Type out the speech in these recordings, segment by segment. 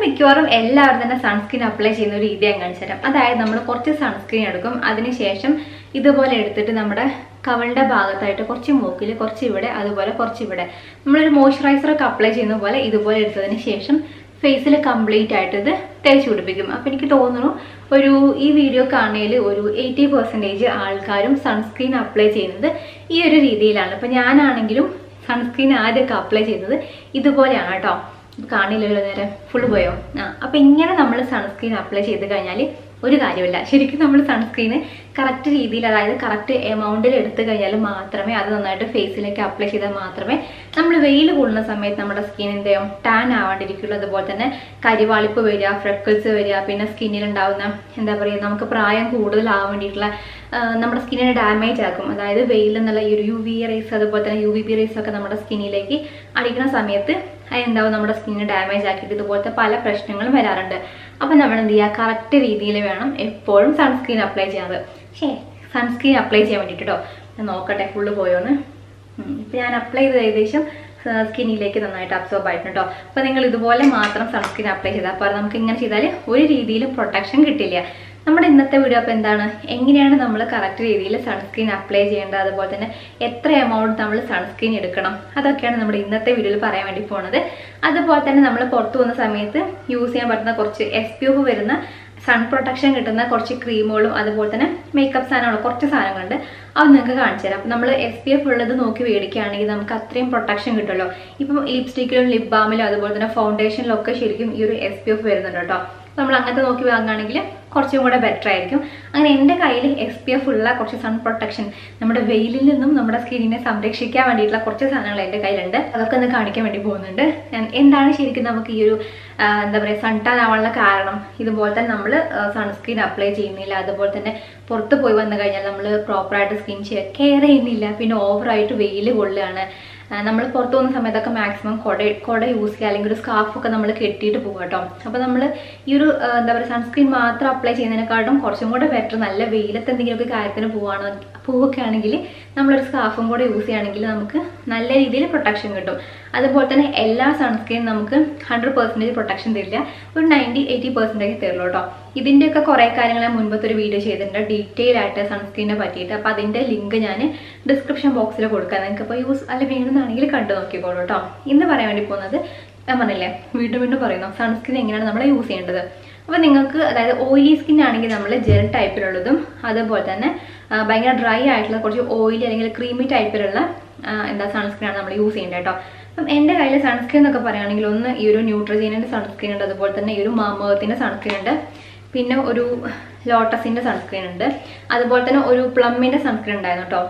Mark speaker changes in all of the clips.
Speaker 1: മിക്കവാറും എല്ലാവരും തന്നെ സൺസ്ക്രീൻ അപ്ലൈ ചെയ്യുന്ന ഒരു രീതി ഞാൻ കാണിച്ചു തരാം അതായത് നമ്മൾ കുറച്ച് സൺസ്ക്രീൻ എടുക്കും അതിനുശേഷം ഇതുപോലെ എടുത്തിട്ട് നമ്മുടെ കവളിന്റെ ഭാഗത്തായിട്ട് കുറച്ച് മൂക്കിൽ കുറച്ച് ഇവിടെ അതുപോലെ കുറച്ച് ഇവിടെ നമ്മളൊരു മോയ്സ്ചറൈസർ ഒക്കെ അപ്ലൈ ചെയ്യുന്ന പോലെ ഇതുപോലെ എടുത്തതിന് ശേഷം ഫേസിൽ കംപ്ലീറ്റ് ആയിട്ട് ഇത് തേച്ച് പിടിപ്പിക്കും അപ്പം എനിക്ക് തോന്നുന്നു ഒരു ഈ വീഡിയോ കാണുന്നതിൽ ഒരു എയ്റ്റി പെർസെൻറ്റേജ് ആൾക്കാരും സൺസ്ക്രീൻ അപ്ലൈ ചെയ്യുന്നത് ഈ ഒരു രീതിയിലാണ് അപ്പം ഞാനാണെങ്കിലും സൺസ്ക്രീൻ ആദ്യമൊക്കെ അപ്ലൈ ചെയ്തത് ഇതുപോലെയാണ് കേട്ടോ ഇത് കാണില്ലല്ലോ നേരെ ഫുള്ള് പോയോ ആ അപ്പം ഇങ്ങനെ നമ്മൾ സൺസ്ക്രീൻ അപ്ലൈ ചെയ്ത് കഴിഞ്ഞാൽ ഒരു കാര്യമില്ല ശരിക്കും നമ്മൾ സൺസ്ക്രീന് കറക്റ്റ് രീതിയിൽ അതായത് കറക്റ്റ് എമൗണ്ടിൽ എടുത്തു കഴിഞ്ഞാൽ മാത്രമേ അത് നന്നായിട്ട് ഫേസിലേക്ക് അപ്ലൈ ചെയ്താൽ മാത്രമേ നമ്മൾ വെയിൽ കൊള്ളുന്ന സമയത്ത് നമ്മുടെ സ്കിൻ എന്ത് ചെയ്യും ടാൻ ആവാണ്ടിരിക്കുള്ളൂ അതുപോലെ തന്നെ കരിവാളിപ്പ് വരിക ഫ്രെക്കിൾസ് വരിക പിന്നെ സ്കിന്നിൽ ഉണ്ടാവുന്ന എന്താ പറയുക നമുക്ക് പ്രായം കൂടുതലാവാൻ വേണ്ടിയിട്ടുള്ള ആ, നമ്മുടെ സ്കിന്നിനെ ഡാമേജ് ആക്കും അതായത് വെയിൽ എന്നുള്ള ഈ ഒരു യു വി റേസ് അതുപോലെ തന്നെ യു വി ബി റേസ് ഒക്കെ നമ്മുടെ സ്കിന്നിലേക്ക് അടിക്കുന്ന സമയത്ത് അതെന്താവും നമ്മുടെ സ്കിന്നിനെ ഡാമേജ് ആക്കിയിട്ട് ഇതുപോലത്തെ പല പ്രശ്നങ്ങളും വരാറുണ്ട് അപ്പം നമ്മൾ എന്ത് ചെയ്യുക കറക്റ്റ് രീതിയിൽ വേണം എപ്പോഴും സൺസ്ക്രീൻ അപ്ലൈ ചെയ്യാറ് ശേ സൺസ്ക്രീൻ അപ്ലൈ ചെയ്യാൻ വേണ്ടിയിട്ട് കേട്ടോ ഞാൻ നോക്കട്ടെ ഫുള്ള് പോയോന്ന് ഇപ്പം ഞാൻ അപ്ലൈ ചെയ്ത് ഏകദേശം സ്കിന്നിലേക്ക് നന്നായിട്ട് അബ്സോർബ് ആയിട്ടുണ്ട് കേട്ടോ അപ്പോൾ നിങ്ങൾ ഇതുപോലെ മാത്രം സൺസ്ക്രീൻ അപ്ലൈ ചെയ്താൽ അപ്പോൾ നമുക്ക് ഇങ്ങനെ ചെയ്താൽ ഒരു രീതിയിലും പ്രൊട്ടക്ഷൻ കിട്ടില്ല നമ്മുടെ ഇന്നത്തെ വീഡിയോ അപ്പോൾ എന്താണ് എങ്ങനെയാണ് നമ്മൾ കറക്റ്റ് രീതിയിൽ സൺസ്ക്രീൻ അപ്ലൈ ചെയ്യേണ്ടത് അതുപോലെ തന്നെ എത്ര എമൗണ്ട് നമ്മൾ സൺസ്ക്രീൻ എടുക്കണം അതൊക്കെയാണ് നമ്മുടെ ഇന്നത്തെ വീഡിയോയിൽ പറയാൻ വേണ്ടി പോണത് അതുപോലെ തന്നെ നമ്മൾ പുറത്തു പോകുന്ന സമയത്ത് യൂസ് ചെയ്യാൻ പറ്റുന്ന കുറച്ച് എസ് പി എഫ് വരുന്ന സൺ പ്രൊട്ടക്ഷൻ കിട്ടുന്ന കുറച്ച് ക്രീമുകളും അതുപോലെ തന്നെ മേക്കപ്പ് സാധനങ്ങളും കുറച്ച് സാധനങ്ങളുണ്ട് അത് നിങ്ങൾക്ക് കാണിച്ചു തരാം അപ്പം നമ്മൾ എസ് പി എഫ് ഉള്ളത് നോക്കി മേടിക്കുകയാണെങ്കിൽ നമുക്ക് അത്രയും പ്രൊട്ടക്ഷൻ കിട്ടുമല്ലോ ഇപ്പം ലിപ്സ്റ്റിക്കിലും ലിപ് ബാമിലും അതുപോലെ തന്നെ ഫൗണ്ടേഷനിലും ഒക്കെ ശരിക്കും ഈ ഒരു എസ് പി എഫ് വരുന്നുണ്ട് കേട്ടോ നമ്മൾ അങ്ങനത്തെ നോക്കി വാങ്ങുകയാണെങ്കിൽ കുറച്ചും കൂടെ ബെറ്റർ ആയിരിക്കും അങ്ങനെ എൻ്റെ കയ്യിൽ എസ് പി എഫ് ഉള്ള കുറച്ച് സൺ പ്രൊട്ടക്ഷൻ നമ്മുടെ വെയിലിൽ നിന്നും നമ്മുടെ സ്കിന്നിനെ സംരക്ഷിക്കാൻ വേണ്ടിയിട്ടുള്ള കുറച്ച് സാധനങ്ങൾ എൻ്റെ കയ്യിലുണ്ട് അതൊക്കെ ഒന്ന് കാണിക്കാൻ വേണ്ടി പോകുന്നുണ്ട് ഞാൻ എന്താണ് ശരിക്കും നമുക്ക് ഈ ഒരു ആ, എന്താ പറയുക സൺ ടാൻ ആവാനുള്ള കാരണം ഇതുപോലെ തന്നെ നമ്മൾ സൺസ്ക്രീൻ അപ്ലൈ ചെയ്യുന്നില്ല അതുപോലെ തന്നെ പുറത്ത് പോയി വന്നു കഴിഞ്ഞാൽ നമ്മൾ പ്രോപ്പറായിട്ട് സ്കിൻ കെയർ ചെയ്യുന്നില്ല പിന്നെ ഓവറായിട്ട് വെയിൽ കൊള്ളുകയാണ് നമ്മൾ പുറത്ത് പോകുന്ന സമയത്തൊക്കെ മാക്സിമം കുട കുട യൂസ് ചെയ്യുക അല്ലെങ്കിൽ ഒരു സ്കാർഫൊക്കെ നമ്മൾ കെട്ടിയിട്ട് പോകുക കേട്ടോ അപ്പോൾ നമ്മൾ ഈ ഒരു ആ, എന്താ പറയുക സൺസ്ക്രീൻ മാത്രം അപ്ലൈ ചെയ്യുന്നതിനെക്കാട്ടും കുറച്ചും കൂടെ ബെറ്റർ നല്ല വെയിലത്ത് എന്തെങ്കിലുമൊക്കെ കാര്യത്തിന് പോവാണ് പോവുകയൊക്കെ ആണെങ്കിൽ നമ്മളൊരു സ്കാർഫും കൂടെ യൂസ് ചെയ്യുകയാണെങ്കിൽ നമുക്ക് നല്ല രീതിയിൽ പ്രൊട്ടക്ഷൻ കിട്ടും അതുപോലെ തന്നെ എല്ലാ സൺസ്ക്രീൻ നമുക്ക് ഹൺഡ്രഡ് പെർസെൻറ്റേജ് പ്രൊട്ടക്ഷൻ തരില്ല ഒരു നയൻറ്റി എയ്റ്റി പെർസെൻറ്റേജ് തരുള്ളൂ കേട്ടോ ഇതിൻ്റെയൊക്കെ കുറേ കാര്യങ്ങൾ ഞാൻ മുൻപത്തെ ഒരു വീഡിയോ ചെയ്തിട്ടുണ്ട് ഡീറ്റെയിൽ ആയിട്ട് സൺസ്ക്രീനെ പറ്റിയിട്ട് അപ്പോൾ അതിൻ്റെ ലിങ്ക് ഞാൻ ഡിസ്ക്രിപ്ഷൻ ബോക്സിൽ കൊടുക്കാം നിങ്ങൾക്ക് അപ്പോൾ യൂസ് അല്ല വേണമെന്നാണെങ്കിൽ കണ്ടു നോക്കിക്കോളൂ കേട്ടോ ഇന്ന് പറയാൻ വേണ്ടി പോകുന്നത് ഞാൻ പറഞ്ഞില്ലേ വീണ്ടും വീണ്ടും പറയുന്നു സൺസ്ക്രീൻ എങ്ങനെയാണ് നമ്മൾ യൂസ് ചെയ്യേണ്ടത് അപ്പോൾ നിങ്ങൾക്ക് അതായത് ഓയിലി സ്കിൻ ആണെങ്കിൽ നമ്മൾ ജെൽ ടൈപ്പിലുള്ളതും അതുപോലെ തന്നെ ആ, ഭയങ്കര ഡ്രൈ ആയിട്ടുള്ള കുറച്ച് ഓയിലി അല്ലെങ്കിൽ ക്രീമി ടൈപ്പിലുള്ള ആ, എന്താ സൺസ്ക്രീൻ ആണ് നമ്മൾ യൂസ് ചെയ്യേണ്ടത് കേട്ടോ അപ്പം എൻ്റെ കയ്യിൽ സൺസ്ക്രീൻ എന്നൊക്കെ പറയുകയാണെങ്കിൽ ഒന്ന് ഈ ഒരു ന്യൂട്രജീനിൻ്റെ സൺസ്ക്രീൻ ഉണ്ട് അതുപോലെ തന്നെ ഈ ഒരു മാമേർത്തിൻ്റെ സൺസ്ക്രീൻ ഉണ്ട് പിന്നെ ഒരു ലോട്ടസിൻ്റെ സൺസ്ക്രീൻ ഉണ്ട് അതുപോലെ തന്നെ ഒരു പ്ലമ്മിൻ്റെ സൺസ്ക്രീൻ ഉണ്ടായിരുന്നു കേട്ടോ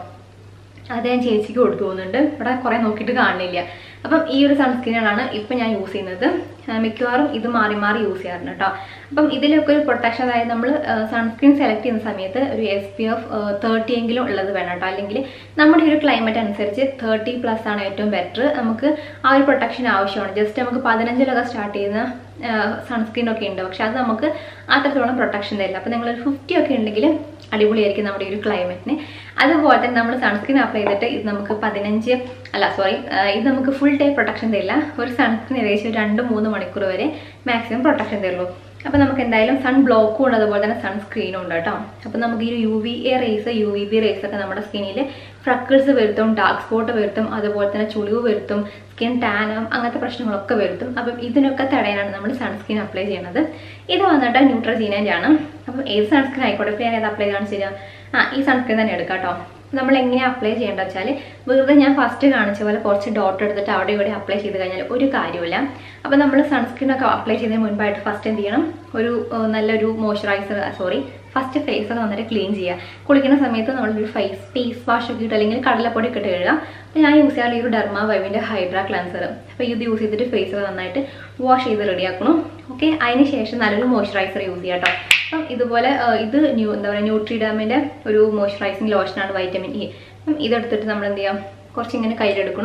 Speaker 1: അത് ഞാൻ ചേച്ചിക്ക് കൊടുത്തു പോകുന്നുണ്ട് ഇവിടെ കുറേ നോക്കിയിട്ട് കാണുന്നില്ല അപ്പം ഈ ഒരു സൺസ്ക്രീനാണ് ഇപ്പം ഞാൻ യൂസ് ചെയ്യുന്നത് ആ, മിക്കവാറും ഇത് മാറി മാറി യൂസ് ചെയ്യാറുണ്ട് കേട്ടോ അപ്പം ഇതിലൊക്കെ ഒരു പ്രൊട്ടക്ഷൻ അതായത് നമ്മൾ സൺസ്ക്രീൻ സെലക്ട് ചെയ്യുന്ന സമയത്ത് ഒരു എസ് പി എഫ് തേർട്ടി എങ്കിലും ഉള്ളത് വേണം കേട്ടോ അല്ലെങ്കിൽ നമ്മുടെ ഈ ഒരു ക്ലൈമറ്റ് അനുസരിച്ച് തേർട്ടി പ്ലസ് ആണ് ഏറ്റവും ബെറ്റർ നമുക്ക് ആ ഒരു പ്രൊട്ടക്ഷൻ ആവശ്യമാണ് ജസ്റ്റ് നമുക്ക് പതിനഞ്ചിലൊക്കെ സ്റ്റാർട്ട് ചെയ്യുന്ന സൺസ്ക്രീൻ ഒക്കെ ഉണ്ട് പക്ഷെ അത് നമുക്ക് അത്രത്തോളം പ്രൊട്ടക്ഷൻ തരില്ല അപ്പം നിങ്ങളൊരു ഫിഫ്റ്റി ഒക്കെ ഉണ്ടെങ്കിൽ അടിപൊളിയായിരിക്കും നമ്മുടെ ഈ ഒരു ക്ലൈമറ്റിന് അതുപോലെ തന്നെ നമ്മൾ സൺസ്ക്രീൻ അപ്ലൈ ചെയ്തിട്ട് ഇത് നമുക്ക് പതിനഞ്ച് അല്ല സോറി ഇത് നമുക്ക് ഫുൾ ഡേ പ്രൊട്ടക്ഷൻ തരില്ല ഒരു സൺസ്ക്രീൻ ഏകദേശം ഒരു രണ്ട് മൂന്ന് മണിക്കൂർ വരെ മാക്സിമം പ്രൊട്ടക്ഷൻ തരുള്ളൂ അപ്പോൾ നമുക്ക് എന്തായാലും സൺ ബ്ലോക്കും ഉണ്ട് അതുപോലെ തന്നെ സൺസ്ക്രീനും ഉണ്ട് കേട്ടോ അപ്പോൾ നമുക്ക് ഈ ഒരു U V A rays U V B rays ഒക്കെ നമ്മുടെ സ്കിന്നിൽ ഫ്രക്കിൾസ് വരുത്തും ഡാർക്ക് സ്പോട്ട് വരുത്തും അതുപോലെ തന്നെ ചുളിവ് വരുത്തും സ്കിൻ ടാനം അങ്ങനത്തെ പ്രശ്നങ്ങളൊക്കെ വരുത്തും അപ്പം ഇതിനൊക്കെ തടയാനാണ് നമ്മൾ സൺസ്ക്രീൻ അപ്ലൈ ചെയ്യുന്നത് ഇത് വന്നിട്ട് ന്യൂട്രജീനൻ്റെ ആണ് അപ്പം ഏത് സൺസ്ക്രീൻ ആയിക്കോട്ടെ ഇപ്പോൾ ഞാൻ ഏത് അപ്ലൈ കാണിച്ചു തരാം ആ ഈ സൺസ്ക്രീൻ തന്നെ എടുക്കാം കേട്ടോ നമ്മൾ എങ്ങനെയാണ് അപ്ലൈ ചെയ്യേണ്ടത് വെച്ചാൽ വെറുതെ ഞാൻ ഫസ്റ്റ് കാണിച്ച പോലെ കുറച്ച് ഡോട്ട് എടുത്തിട്ട് അവിടെ ഇവിടെ അപ്ലൈ ചെയ്ത് കഴിഞ്ഞാൽ ഒരു കാര്യമില്ല അപ്പോൾ നമ്മൾ സൺസ്ക്രീൻ ഒക്കെ അപ്ലൈ ചെയ്യുന്നതിന് മുൻപായിട്ട് ഫസ്റ്റ് എന്ത് ചെയ്യണം ഒരു ഏർ, നല്ലൊരു മോയ്സ്ചറൈസർ സോറി ഫസ്റ്റ് ഫേസ് ഒക്കെ നന്നായിട്ട് ക്ലീൻ ചെയ്യുക കുളിക്കുന്ന സമയത്ത് നമ്മളൊരു ഫേസ് ഫേസ് വാഷ് ഒക്കെ ഇട്ട് അല്ലെങ്കിൽ കടലപ്പൊടി ഒക്കെ ഇട്ട് കഴുകുക അപ്പോൾ ഞാൻ യൂസ് ചെയ്യാറുള്ള ഈ ഒരു ഡെർമ വൈവിൻ്റെ ഹൈഡ്ര ക്ലൻസർ അപ്പോൾ ഇത് യൂസ് ചെയ്തിട്ട് ഫേസ് ഒക്കെ നന്നായിട്ട് വാഷ് ചെയ്ത് റെഡിയാക്കണം ഓക്കെ അതിന് ശേഷം നല്ലൊരു മോയ്സ്ചറൈസർ യൂസ് ചെയ്യാം കേട്ടോ അപ്പം ഇതുപോലെ ആ, ഇത് ന്യൂ എന്താ പറയുക ന്യൂട്രിഡാമിൻ്റെ ഒരു മോയ്സ്ചറൈസിങ് ലോഷനാണ് വൈറ്റമിൻ ഇ അപ്പം ഇതെടുത്തിട്ട് നമ്മൾ എന്ത് ചെയ്യാം കുറച്ചിങ്ങനെ കയ്യിലെടുക്കണം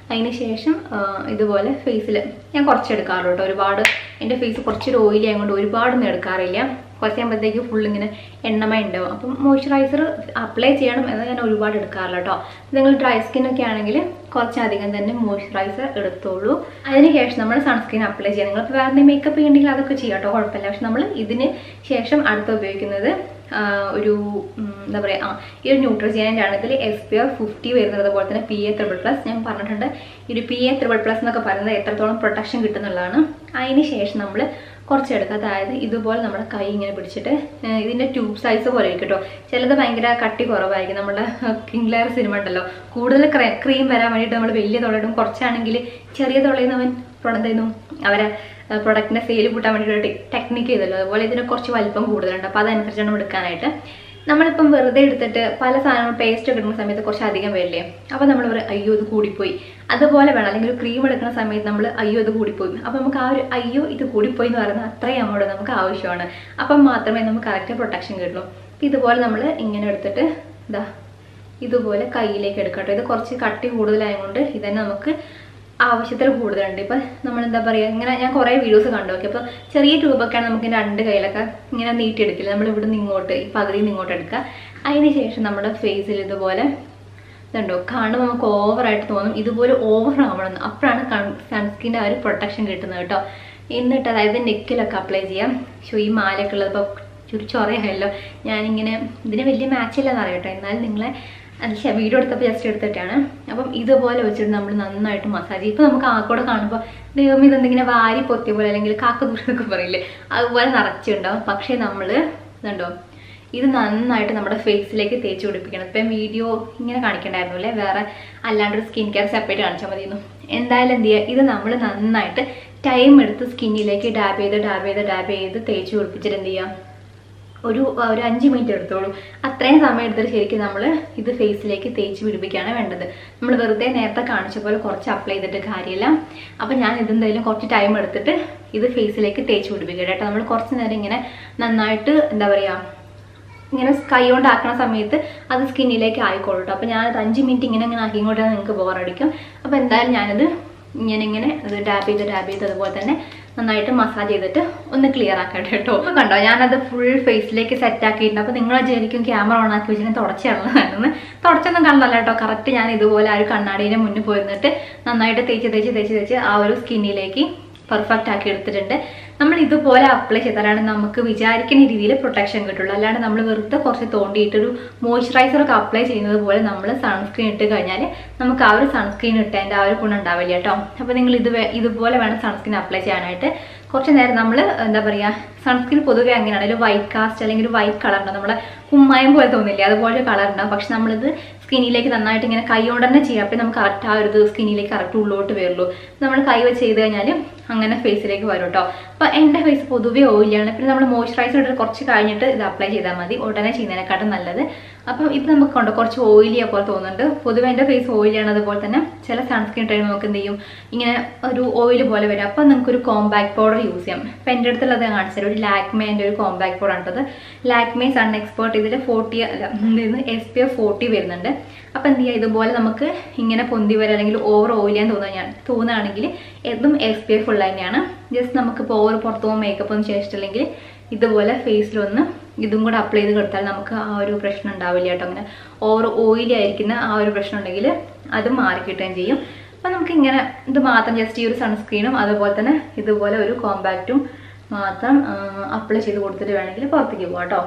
Speaker 1: അതിന് ശേഷം ആ, ഇതുപോലെ ഫേസിൽ ഞാൻ കുറച്ച് എടുക്കാറുള്ളൂ കേട്ടോ ഒരുപാട് എൻ്റെ ഫേസ് കുറച്ചൊരു ഓയിലി ആയതുകൊണ്ട് ഒരുപാടൊന്നും എടുക്കാറില്ല കുറച്ച് കഴിയുമ്പോഴത്തേക്ക് ഫുൾ ഇങ്ങനെ എണ്ണമയ ഉണ്ടാവും അപ്പം മോയ്സ്ചറൈസർ അപ്ലൈ ചെയ്യണം എന്ന് ഞാൻ ഒരുപാട് എടുക്കാറില്ല കേട്ടോ നിങ്ങൾ ഡ്രൈ സ്കിൻ ഒക്കെ ആണെങ്കിൽ കുറച്ചധികം തന്നെ മോയ്സ്ചറൈസർ എടുത്തോളൂ അതിനുശേഷം നമ്മൾ സൺസ്ക്രീൻ അപ്ലൈ ചെയ്യാം നിങ്ങൾ വേറെ മേക്കപ്പ് ചെയ്യണമെങ്കിൽ അതൊക്കെ ചെയ്യാം കേട്ടോ കുഴപ്പമില്ല പക്ഷെ നമ്മൾ ഇതിന് ശേഷം അടുത്ത് ഉപയോഗിക്കുന്നത് ആ, ഒരു ഉം, എന്താ പറയുക ആ ഈ ഒരു ന്യൂട്രിജിയൻ്റെ ആണ് ഇതിൽ എസ് പി എഫ് ഫിഫ്റ്റി വരുന്നത് അതുപോലെ തന്നെ പി എ ത്രിബിൾ പ്ലസ് ഞാൻ പറഞ്ഞിട്ടുണ്ട് ഈ ഒരു പി എ ത്രിബിൾ പ്ലസ് എന്നൊക്കെ പറയുന്നത് എത്രത്തോളം പ്രൊട്ടക്ഷൻ കിട്ടുന്നുള്ളതാണ് അതിന് ശേഷം നമ്മൾ കുറച്ചെടുക്കുക അതായത് ഇതുപോലെ നമ്മുടെ കൈ ഇങ്ങനെ പിടിച്ചിട്ട് ഏർ ഇതിൻ്റെ ട്യൂബ് സൈസ് പോലെ ഇരിക്കും കേട്ടോ ചിലത് ഭയങ്കര കട്ടി കുറവായിരിക്കും നമ്മുടെ കിങ് ലെയർ സിനിമ ഉണ്ടല്ലോ കൂടുതൽ ക്രീം വരാൻ വേണ്ടിയിട്ട് നമ്മൾ വലിയ തുളയിടും കുറച്ചാണെങ്കിൽ ചെറിയ തുളയിൽ അവൻ എന്തായിരുന്നു അവരെ പ്രൊഡക്റ്റിൻ്റെ സെയിൽ കൂട്ടാൻ വേണ്ടിയിട്ട് ടെക്നിക്ക് ചെയ്തല്ലോ അതുപോലെ ഇതിന് കുറച്ച് വലിപ്പം കൂടുതലുണ്ട് അപ്പോൾ അതനുസരിച്ച് വേണം എടുക്കാനായിട്ട് നമ്മളിപ്പം വെറുതെ എടുത്തിട്ട് പല സാധനങ്ങൾ പേസ്റ്റ് ഒക്കെ എടുക്കുന്ന സമയത്ത് കുറച്ച് അധികം വരില്ലേ അപ്പോൾ നമ്മൾ പറയും അയ്യോ ഇത് കൂടിപ്പോയി അതുപോലെ വേണം അല്ലെങ്കിൽ ഒരു ക്രീം എടുക്കുന്ന സമയത്ത് നമ്മൾ അയ്യോ ഇത് കൂടിപ്പോയി അപ്പോൾ നമുക്ക് ആ ഒരു അയ്യോ ഇത് കൂടിപ്പോയി എന്ന് പറയുന്നത് അത്രയും അമൗണ്ട് നമുക്ക് ആവശ്യമാണ് അപ്പം മാത്രമേ നമുക്ക് കറക്റ്റ് പ്രൊട്ടക്ഷൻ കിട്ടുള്ളൂ അപ്പോൾ ഇതുപോലെ നമ്മൾ ഇങ്ങനെ എടുത്തിട്ട് ഇതാ ഇതുപോലെ കയ്യിലേക്ക് എടുക്കട്ടെ ഇത് കുറച്ച് കട്ടി കൂടുതലായതുകൊണ്ട് ഇതന്നെ നമുക്ക് ആവശ്യത്തിൽ കൂടുതലുണ്ട് ഇപ്പം നമ്മൾ എന്താ പറയുക ഇങ്ങനെ ഞാൻ കുറേ വീഡിയോസ് കണ്ടു നോക്കി അപ്പോൾ ചെറിയ ട്യൂബൊക്കെയാണ് നമുക്ക് രണ്ട് കയ്യിലൊക്കെ ഇങ്ങനെ നീട്ടിയെടുക്കില്ല നമ്മൾ ഇവിടെ നിന്ന് ഇങ്ങോട്ട് ഈ പകുതിയിൽ നിന്ന് ഇങ്ങോട്ട് എടുക്കുക അതിന് ശേഷം നമ്മുടെ ഫേസിൽ ഇതുപോലെ ഇതുണ്ടോ കാണുമ്പോൾ നമുക്ക് ഓവറായിട്ട് തോന്നും ഇതുപോലെ ഓവർ ആവണം അപ്പോഴാണ് സൺസ്ക്രീൻ്റെ ആ ഒരു പ്രൊട്ടക്ഷൻ കിട്ടുന്നത് കേട്ടോ എന്നിട്ട് അതായത് നെക്കിലൊക്കെ അപ്ലൈ ചെയ്യാം ഷോ ഈ മാലയൊക്കെ ഉള്ളത് ഇപ്പോൾ ചുരു ചൊറയായല്ലോ ഞാനിങ്ങനെ ഇതിന് വലിയ മാച്ച് ഇല്ലെന്ന് അറിയാം കേട്ടോ എന്നാലും നിങ്ങളെ അത് വീഡിയോ എടുത്തപ്പോൾ ജസ്റ്റ് എടുത്തിട്ടാണ് അപ്പം ഇതുപോലെ വെച്ചിട്ട് നമ്മൾ നന്നായിട്ട് മസാജ് ചെയ്യും ഇപ്പം നമുക്ക് ആക്കോടെ കാണുമ്പോൾ ദൈവം ഇതെന്തിങ്ങനെ വാരി പൊത്തിയ പോലെ അല്ലെങ്കിൽ കാക്ക ദൂരമൊക്കെ പറയില്ലേ അതുപോലെ നിറച്ചുണ്ടാവും പക്ഷേ നമ്മൾ ഇതുണ്ടോ ഇത് നന്നായിട്ട് നമ്മുടെ ഫേസിലേക്ക് തേച്ച് പിടിപ്പിക്കണം ഇപ്പം വീഡിയോ ഇങ്ങനെ കാണിക്കണ്ടായിരുന്നു അല്ലേ വേറെ അല്ലാണ്ട് ഒരു സ്കിൻ കെയർ സെപ്പറേറ്റ് കാണിച്ചാൽ മതിയെന്നു എന്തായാലും എന്ത് ചെയ്യുക ഇത് നമ്മൾ നന്നായിട്ട് ടൈം എടുത്ത് സ്കിന്നിലേക്ക് ഡാബ് ചെയ്ത് ഡാബ് ചെയ്ത് ഡാബ് ചെയ്ത് തേച്ച് പിടിപ്പിച്ചിട്ട് എന്ത് ചെയ്യാം ഒരു ഒരു അഞ്ച് മിനിറ്റ് എടുത്തോളൂ അത്രയും സമയം എടുത്തിട്ട് ശരിക്കും നമ്മൾ ഇത് ഫേസിലേക്ക് തേച്ച് പിടിപ്പിക്കുകയാണ് വേണ്ടത് നമ്മൾ വെറുതെ നേരത്തെ കാണിച്ച പോലെ കുറച്ച് അപ്ലൈ ചെയ്തിട്ട് കാര്യമില്ല അപ്പം ഞാൻ ഇതെന്തായാലും കുറച്ച് ടൈം എടുത്തിട്ട് ഇത് ഫേസിലേക്ക് തേച്ച് പിടിപ്പിക്കുക കേട്ടോ നമ്മൾ കുറച്ച് നേരം ഇങ്ങനെ നന്നായിട്ട് എന്താ പറയുക ഇങ്ങനെ കൈ കൊണ്ട് ആക്കുന്ന സമയത്ത് അത് സ്കിന്നിലേക്ക് ആയിക്കോളൂ കേട്ടോ അപ്പോൾ ഞാനത് അഞ്ച് മിനിറ്റ് ഇങ്ങനെ ഇങ്ങനെ ആക്കിക്കൊണ്ടേ നിങ്ങൾക്ക് ബോറടിക്കും അപ്പോൾ എന്തായാലും ഞാനത് ഇങ്ങനെ ഇങ്ങനെ അത് ഡാബ് ചെയ്ത് ഡാബ് ചെയ്ത് അതുപോലെ തന്നെ നന്നായിട്ട് മസാജ് ചെയ്തിട്ട് ഒന്ന് ക്ലിയർ ആക്കട്ടെ കേട്ടോ അപ്പോൾ കണ്ടോ ഞാനത് ഫുൾ ഫേസിലേക്ക് സെറ്റ് ആക്കിയിട്ടുണ്ട് അപ്പോൾ നിങ്ങൾ വിചാരിക്കും ക്യാമറ ഓൺ ആക്കി വെച്ചിട്ട് തുടച്ചാണെന്ന് തുടച്ചൊന്നും കാണുന്നില്ല കേട്ടോ കറക്റ്റ് ഞാൻ ഇതുപോലെ ആ ഒരു കണ്ണാടിയുടെ മുന്നിൽ പോയിരുന്നിട്ട് നന്നായിട്ട് തേച്ച് തേച്ച് തേച്ച് തേച്ച് ആ ഒരു സ്കിന്നിലേക്ക് പെർഫെക്റ്റ് ആക്കി എടുത്തിട്ടുണ്ട് നമ്മൾ ഇതുപോലെ അപ്ലൈ ചെയ്താലാണ് നമുക്ക് വിചാരിക്കുന്ന രീതിയിൽ പ്രൊട്ടക്ഷൻ കിട്ടുള്ളൂ അല്ലാണ്ട് നമ്മൾ വെറുതെ കുറച്ച് തോണ്ടിയിട്ടൊരു മോയ്സ്ചറൈസർ ഒക്കെ അപ്ലൈ ചെയ്യുന്നത് പോലെ നമ്മൾ സൺസ്ക്രീൻ ഇട്ട് കഴിഞ്ഞാൽ നമുക്ക് ആ ഒരു സൺസ്ക്രീൻ ഇട്ടതിൻ്റെ ആ ഒരു ഗുണം ഉണ്ടാവില്ല കേട്ടോ അപ്പോൾ നിങ്ങൾ ഇത് വേ- ഇതുപോലെ വേണം സൺസ്ക്രീൻ അപ്ലൈ ചെയ്യാനായിട്ട് കുറച്ച് നേരം നമ്മൾ എന്താ പറയുക സൺസ്ക്രീൻ പൊതുവെ അങ്ങനെയാണ് ഒരു വൈറ്റ് കാസ്റ്റ് അല്ലെങ്കിൽ ഒരു വൈറ്റ് കളർ ഉണ്ടാവും നമ്മളെ കുമ്മായം പോലെ തോന്നില്ലേ അതുപോലെ കളർ ഉണ്ടാവും പക്ഷെ നമ്മളിത് സ്കിന്നിലേക്ക് നന്നായിട്ട് ഇങ്ങനെ കൈ കൊണ്ട് തന്നെ ചെയ്യാം അപ്പോൾ നമുക്ക് കറക്റ്റ് ആ ഒരു ഇത് സ്കിന്നിലേക്ക് കറക്റ്റ് ഉള്ളോട്ട് വരുള്ളൂ നമ്മൾ കൈ വെച്ച് ചെയ്ത് കഴിഞ്ഞാൽ അങ്ങനെ ഫേസിലേക്ക് വരും കേട്ടോ അപ്പോൾ എൻ്റെ ഫേസ് പൊതുവേ ഓയിലാണ് പിന്നെ നമ്മൾ മോയ്സ്ചറൈസർ ഇട്ട് കുറച്ച് കഴിഞ്ഞിട്ട് ഇത് അപ്ലൈ ചെയ്താൽ മതി ഉടനെ ചെയ്യുന്നതിനെക്കാട്ടും നല്ലത് അപ്പം ഇപ്പം നമുക്ക് കണ്ടോ കുറച്ച് ഓയിലിയെ പോലെ തോന്നുന്നുണ്ട് പൊതുവെ എൻ്റെ ഫേസ് ഓയിലാണ് അതുപോലെ തന്നെ ചില സൺസ്ക്രീൻ ടൈം നമുക്ക് എന്ത് ചെയ്യും ഇങ്ങനെ ഒരു ഓയിൽ പോലെ വരും അപ്പം നമുക്കൊരു കോമ്പാക്ട് പൗഡർ യൂസ് ചെയ്യാം അപ്പം എൻ്റെ അടുത്തുള്ളത് ഞാൻ കാണിച്ചത് ഒരു ലാക്മേൻ്റെ ഒരു കോമ്പാക്ട് പൗഡർ ആണത് ലാക്മേ സൺ എക്സ്പേർട്ട് ഇതിൽ ഫോർട്ടി അല്ല എന്തായിരുന്നു എസ് പി എഫ് ഫോർട്ടി വരുന്നുണ്ട് അപ്പം എന്ത് ചെയ്യുക ഇതുപോലെ നമുക്ക് ഇങ്ങനെ പൊന്തി വരാം അല്ലെങ്കിൽ ഓവർ ഓയിലാൻ തോന്നുക ഞാൻ തോന്നുകയാണെങ്കിൽ ഇതും എസ് പി എഫ് ഉള്ള തന്നെയാണ് ജസ്റ്റ് നമുക്കിപ്പോൾ ഓവർ പുറത്ത് പോകുമ്പോൾ മേക്കപ്പ് ഒന്നും ചെയ്തിട്ടില്ലെങ്കിൽ ഇതുപോലെ ഫേസിലൊന്ന് ഇതും കൂടെ അപ്ലൈ ചെയ്ത് കൊടുത്താൽ നമുക്ക് ആ ഒരു പ്രശ്നം ഉണ്ടാവില്ല കേട്ടോ അങ്ങനെ ഓവർ ഓയിലി ആയിരിക്കുന്ന ആ ഒരു പ്രശ്നം ഉണ്ടെങ്കിൽ അത് മാറി കിട്ടുകയും ചെയ്യും അപ്പം നമുക്ക് ഇങ്ങനെ ഇത് മാത്രം ജസ്റ്റ് ഈ ഒരു സൺസ്ക്രീനും അതുപോലെ തന്നെ ഇതുപോലെ ഒരു കോമ്പാക്റ്റും മാത്രം അപ്ലൈ ചെയ്ത് കൊടുത്തിട്ട് വേണമെങ്കിൽ പുറത്തേക്ക് പോകാം കേട്ടോ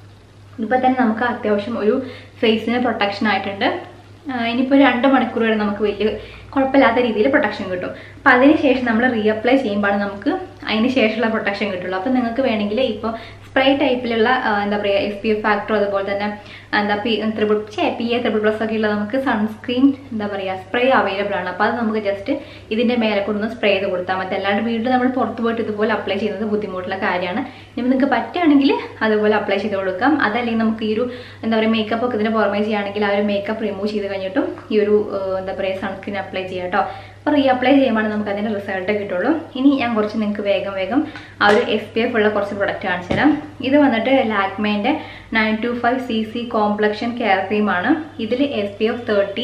Speaker 1: ഇപ്പം തന്നെ നമുക്ക് അത്യാവശ്യം ഒരു ഫേസിന് പ്രൊട്ടക്ഷൻ ആയിട്ടുണ്ട് ഇനിയിപ്പോൾ രണ്ട് മണിക്കൂർ വരെ നമുക്ക് വലിയ കുഴപ്പമില്ലാത്ത രീതിയിൽ പ്രൊട്ടക്ഷൻ കിട്ടും അപ്പോൾ അതിന് ശേഷം നമ്മൾ റീഅപ്ലൈ ചെയ്യുമ്പോഴാണ് നമുക്ക് അതിന് ശേഷമുള്ള പ്രൊട്ടക്ഷൻ കിട്ടുള്ളൂ അപ്പോൾ നിങ്ങൾക്ക് വേണമെങ്കിൽ ഇപ്പോൾ സ്പ്രേ ടൈപ്പിലുള്ള ആ, എന്താ പറയുക എസ് പി എഫ് ഫാക്ടർ അതുപോലെ തന്നെ എന്താ പി ത്രിബിൾ ചേ പി എ ത്രിബിൾ പ്ലസ് ഒക്കെ ഉള്ള നമുക്ക് സൺസ്ക്രീൻ എന്താ പറയുക സ്പ്രേ അവൈലബിൾ ആണ് അപ്പോൾ അത് നമുക്ക് ജസ്റ്റ് ഇതിൻ്റെ മേലെ കൊണ്ടൊന്ന് സ്പ്രേ ചെയ്ത് കൊടുത്താൽ മതി അല്ലാണ്ട് വീട്ടിൽ നമ്മൾ പുറത്ത് പോയിട്ട് ഇതുപോലെ അപ്ലൈ ചെയ്യുന്നത് ബുദ്ധിമുട്ടുള്ള കാര്യമാണ് ഇനി നിങ്ങൾക്ക് പറ്റുകയാണെങ്കിൽ അതുപോലെ അപ്ലൈ ചെയ്ത് കൊടുക്കാം അതല്ലെങ്കിൽ നമുക്ക് ഈ ഒരു എന്താ പറയുക മേക്കപ്പ് ഒക്കെ ഇതിന് പുറമേ ചെയ്യുകയാണെങ്കിൽ ആ ഒരു മേക്കപ്പ് റിമൂവ് ചെയ്ത് കഴിഞ്ഞിട്ടും ഈ ഒരു ഏഹ്, എന്താ പറയുക സൺസ്ക്രീൻ അപ്ലൈ ചെയ്യാം കേട്ടോ അപ്പോൾ റീ അപ്ലൈ ചെയ്യുമ്പോൾ നമുക്ക് അതിൻ്റെ റിസൾട്ട് കിട്ടുള്ളൂ ഇനി ഞാൻ കുറച്ച് നിങ്ങൾക്ക് വേഗം വേഗം ആ ഒരു എസ് പി എഫ് ഉള്ള കുറച്ച് പ്രൊഡക്റ്റ് കാണിച്ചു തരാം ഇത് വന്നിട്ട് ലാക്മേൻ്റെ nine two five C C complexion care ക്രീമാണ് ഇതിൽ എസ് പി എഫ് തേർട്ടി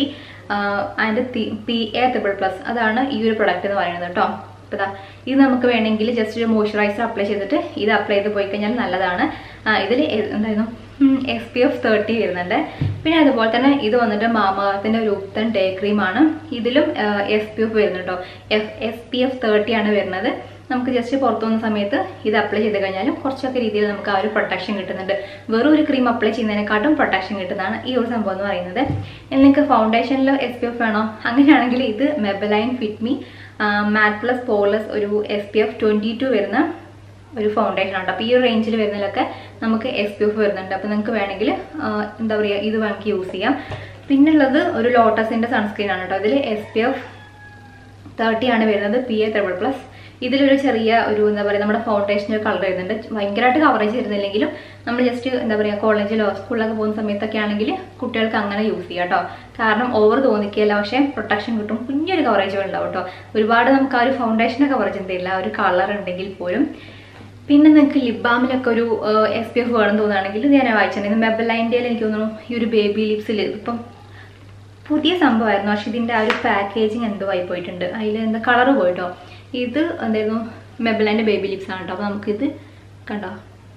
Speaker 1: അതിൻ്റെ പി എ ട്രിപ്പിൾ പ്ലസ് അതാണ് ഈ ഒരു പ്രൊഡക്റ്റ് എന്ന് പറയുന്നത് കേട്ടോ അപ്പോൾ ഇതാ ഇത് നമുക്ക് വേണമെങ്കിൽ ജസ്റ്റ് ഒരു മോയ്സ്ചറൈസർ അപ്ലൈ ചെയ്തിട്ട് ഇത് അപ്ലൈ ചെയ്ത് പോയി കഴിഞ്ഞാൽ നല്ലതാണ് ഇതിൽ എന്തായിരുന്നു എസ് പി എഫ് തേർട്ടി വരുന്നുണ്ട് പിന്നെ അതുപോലെ തന്നെ ഇത് വന്നിട്ട് മാമകത്തിൻ്റെ ഒരു ഉത്തൻ ഡേ ക്രീമാണ് ഇതിലും എസ് പി എഫ് വരുന്നുണ്ടോ F S P F thirty ആണ് വരുന്നത് നമുക്ക് ജസ്റ്റ് പുറത്തു പോകുന്ന സമയത്ത് ഇത് അപ്ലൈ ചെയ്ത് കഴിഞ്ഞാലും കുറച്ചൊക്കെ രീതിയിൽ നമുക്ക് ആ ഒരു പ്രൊട്ടക്ഷൻ കിട്ടുന്നുണ്ട് വെറും ഒരു ക്രീം അപ്ലൈ ചെയ്യുന്നതിനെക്കാട്ടും പ്രൊട്ടക്ഷൻ കിട്ടുന്നതാണ് ഈ ഒരു സംഭവം എന്ന് പറയുന്നത് ഇനി നിങ്ങൾക്ക് ഫൗണ്ടേഷനിൽ എസ് പി എഫ് വേണോ അങ്ങനെയാണെങ്കിൽ ഇത് മെബലൈൻ ഫിറ്റ്മി മാറ്റ് പ്ലസ് പോളസ് ഒരു S P F twenty two വരുന്ന ഒരു ഫൗണ്ടേഷൻ ഉണ്ട് അപ്പോൾ ഈ ഒരു റേഞ്ചിൽ വരുന്നതിലൊക്കെ നമുക്ക് എസ് പി എഫ് വരുന്നുണ്ട് അപ്പോൾ നിങ്ങൾക്ക് വേണമെങ്കിൽ എന്താ പറയുക ഇത് വേണമെങ്കിൽ യൂസ് ചെയ്യാം പിന്നുള്ളത് ഒരു ലോട്ടസിൻ്റെ സൺസ്ക്രീൻ ആണ് കേട്ടോ ഇതിൽ എസ് പി എഫ് തേർട്ടി ആണ് വരുന്നത് പി എ ത്രിബിൾ പ്ലസ് ഇതിലൊരു ചെറിയ ഒരു എന്താ പറയുക നമ്മുടെ ഫൗണ്ടേഷൻ്റെ കളർ വരുന്നുണ്ട് ഭയങ്കരമായിട്ട് കവറേജ് വരുന്നില്ലെങ്കിലും നമ്മൾ ജസ്റ്റ് എന്താ പറയുക കോളേജിലോ സ്കൂളിലൊക്കെ പോകുന്ന സമയത്തൊക്കെ ആണെങ്കിൽ കുട്ടികൾക്ക് അങ്ങനെ യൂസ് ചെയ്യാം കേട്ടോ കാരണം ഓവർ തോന്നിക്കുകയല്ല പക്ഷേ പ്രൊട്ടക്ഷൻ കിട്ടും കുഞ്ഞൊരു കവറേജ് ഉണ്ടാവും കേട്ടോ ഒരുപാട് നമുക്ക് ആ ഒരു ഫൗണ്ടേഷൻ്റെ കവറേജ് എന്തില്ല ഒരു കളർ ഉണ്ടെങ്കിൽ പോലും പിന്നെ നിങ്ങൾക്ക് ലിപ് ബാമിലൊക്കെ ഒരു എസ് പി എഫ് വേണം തോന്നുകയാണെങ്കിൽ ഇത് ഞാൻ വായിച്ചിട്ടുണ്ട് മെബലൈൻ്റെ എനിക്ക് തോന്നുന്നു ഈ ഒരു ബേബി ലിപ്സിൽ ഇപ്പം പുതിയ സംഭവമായിരുന്നു പക്ഷെ ഇതിൻ്റെ ആ ഒരു പാക്കേജിങ് എന്തോ ആയി പോയിട്ടുണ്ട് അതിൽ എന്താ കളറ് പോയിട്ടോ ഇത് എന്തായിരുന്നു മെബലൈൻ്റെ ബേബി ലിപ്സ് ആണ് കേട്ടോ അപ്പോൾ നമുക്കിത് കണ്ടോ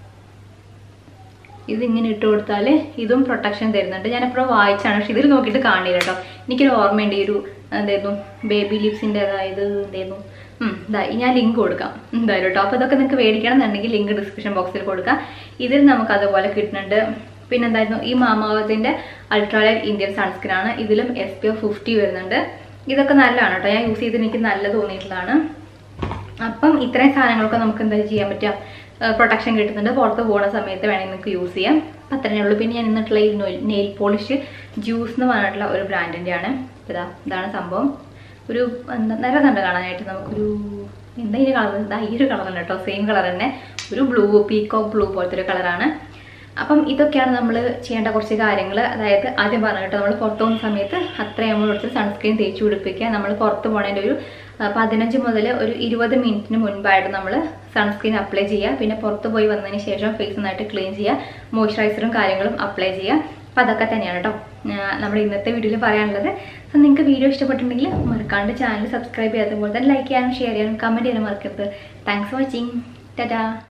Speaker 1: ഇത് ഇങ്ങനെ ഇട്ട് കൊടുത്താൽ ഇതും പ്രൊട്ടക്ഷൻ തരുന്നുണ്ട് ഞാൻ എപ്പോഴും വായിച്ചാണ് പക്ഷെ ഇതിൽ നോക്കിയിട്ട് കാണില്ല കേട്ടോ എനിക്കൊരു ഓർമ്മയുണ്ട് ഈ ഒരു എന്തായിരുന്നു ബേബി ലിപ്സിൻ്റെ അതായത് എന്തായിരുന്നു ഇതാ ഞാൻ ലിങ്ക് കൊടുക്കാം എന്തായാലും കേട്ടോ അപ്പോൾ ഇതൊക്കെ നിങ്ങൾക്ക് മേടിക്കണം എന്നുണ്ടെങ്കിൽ ലിങ്ക് ഡിസ്ക്രിപ്ഷൻ ബോക്സിൽ കൊടുക്കാം ഇതിൽ നമുക്ക് അതുപോലെ കിട്ടുന്നുണ്ട് പിന്നെ എന്തായിരുന്നു ഈ മാമാവത്തിൻ്റെ അൾട്രാലൈറ്റ് ഇന്ത്യൻ സൺസ്ക്രീൻ ആണ് ഇതിലും എസ് പി എഫ് ഫിഫ്റ്റി വരുന്നുണ്ട് ഇതൊക്കെ നല്ലതാണ് കേട്ടോ ഞാൻ യൂസ് ചെയ്ത് എനിക്ക് നല്ല തോന്നിയിട്ടുള്ളതാണ് അപ്പം ഇത്രയും സാധനങ്ങളൊക്കെ നമുക്ക് എന്താ ചെയ്യാൻ പറ്റുക പ്രൊട്ടക്ഷൻ കിട്ടുന്നുണ്ട് പുറത്ത് പോകുന്ന സമയത്ത് വേണമെങ്കിൽ നിങ്ങൾക്ക് യൂസ് ചെയ്യാം അപ്പം അത്രയേ ഉള്ളൂ പിന്നെ ഞാൻ ഇന്നിട്ടുള്ള ഈ നെയിൽ പോളിഷ് ജ്യൂസ് എന്ന് പറഞ്ഞിട്ടുള്ള ഒരു ബ്രാൻഡിൻ്റെ ആണ് ഇതാ ഇതാണ് സംഭവം ഒരു എന്താ നിര കണ്ട് കാണാനായിട്ട് നമുക്കൊരു എന്താ ഈ കളർ ഇതാ ഈ ഒരു കളറാണ് കേട്ടോ സെയിം കളർ തന്നെ ഒരു ബ്ലൂ പീക്കോ ബ്ലൂ പോലത്തെ ഒരു കളറാണ് അപ്പം ഇതൊക്കെയാണ് നമ്മൾ ചെയ്യേണ്ട കുറച്ച് കാര്യങ്ങൾ അതായത് ആദ്യം പറഞ്ഞു കേട്ടോ നമ്മൾ പുറത്തു പോകുന്ന സമയത്ത് അത്രയും നമ്മൾ കുറച്ച് സൺസ്ക്രീൻ തേച്ച് പിടിപ്പിക്കുക നമ്മൾ പുറത്ത് പോകണതിൻ്റെ ഒരു പതിനഞ്ച് മുതൽ ഒരു ഇരുപത് മിനിറ്റിന് മുൻപായിട്ട് നമ്മൾ സൺസ്ക്രീൻ അപ്ലൈ ചെയ്യുക പിന്നെ പുറത്ത് പോയി വന്നതിന് ശേഷം ഫേസ് നന്നായിട്ട് ക്ലീൻ ചെയ്യുക മോയ്സ്ചറൈസറും കാര്യങ്ങളും അപ്ലൈ ചെയ്യുക അപ്പം അതൊക്കെ തന്നെയാണ് കേട്ടോ നമ്മുടെ ഇന്നത്തെ വീഡിയോയിൽ പറയാനുള്ളത് സോ നിങ്ങൾക്ക് വീഡിയോ ഇഷ്ടപ്പെട്ടിട്ടുണ്ടെങ്കിൽ മറക്കാണ്ട് ചാനൽ സബ്സ്ക്രൈബ് ചെയ്യാത്ത പോലെ തന്നെ ലൈക്ക് ചെയ്യാനും ഷെയർ ചെയ്യാനും കമൻറ്റ് ചെയ്യാനും മറക്കരുത് താങ്ക്സ് ഫോർ വാച്ചിങ് ടാറ്റാ